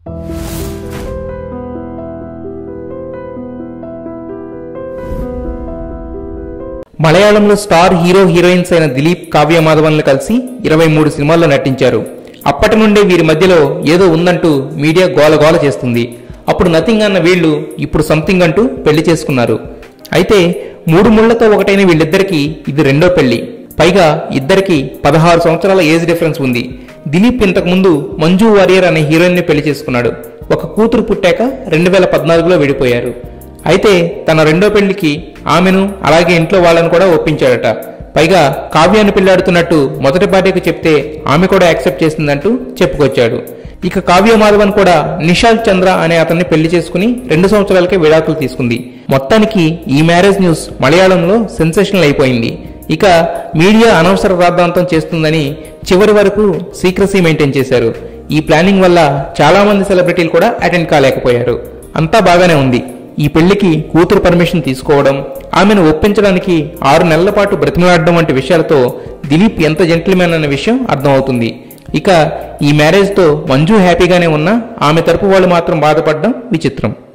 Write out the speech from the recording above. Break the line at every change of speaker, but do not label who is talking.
మలయాళంలో star hero heroines అయిన దిలీప్ కావ్య మాధవన్లు కలిసి ఇరవై మూడు సినిమాల్లో నటించారు అప్పటి నుండే వీరి మధ్యలో ఏదో ఉందంటూ మీడియా గోలగోల చేస్తుంది అప్పుడు నథింగ్ అన్న వీళ్ళు ఇప్పుడు సంథింగ్ అంటూ పెళ్లి చేసుకున్నారు అయితే మూడు ముళ్లతో ఒకటైన వీళ్ళిద్దరికీ ఇది రెండో పెళ్లి పైగా ఇద్దరికి పదహారు సంవత్సరాల ఏజ్ డిఫరెన్స్ ఉంది దిలీప్ ఇంతకు ముందు మంజు వారియర్ అనే హీరోయిన్ ని పెళ్లి చేసుకున్నాడు ఒక కూతురు పుట్టాక రెండు వేల పద్నాలుగులో విడిపోయారు అయితే తన రెండో పెళ్లికి ఆమెను అలాగే ఇంట్లో వాళ్ళను కూడా ఒప్పించాడట పైగా కావ్యాన్ని పెళ్లాడుతున్నట్టు మొదటి భార్యకు చెప్తే ఆమె కూడా యాక్సెప్ట్ చేసిందంటూ చెప్పుకొచ్చాడు ఇక కావ్య మాధవన్ కూడా నిషాల్ చంద్ర అనే అతన్ని పెళ్లి చేసుకుని రెండు సంవత్సరాలకే విడాకులు తీసుకుంది మొత్తానికి ఈ మ్యారేజ్ న్యూస్ మలయాళంలో సెన్సేషనల్ అయిపోయింది ఇక మీడియా అనవసర రాద్ధాంతం చేస్తుందని చివరి వరకు సీక్రసీ మెయింటైన్ చేశారు ఈ ప్లానింగ్ వల్ల చాలా మంది సెలబ్రిటీలు కూడా అటెండ్ కాలేకపోయారు అంతా బాగానే ఉంది ఈ పెళ్లికి కూతురు పర్మిషన్ తీసుకోవడం ఆమెను ఒప్పించడానికి ఆరు నెలల పాటు బ్రతిమలాడడం వంటి విషయాలతో దిలీప్ ఎంత జెంటిల్మెన్ అనే విషయం అర్థమవుతుంది ఇక ఈ మ్యారేజ్తో మంజు హ్యాపీగానే ఉన్నా ఆమె తరపు వాళ్ళు మాత్రం బాధపడడం విచిత్రం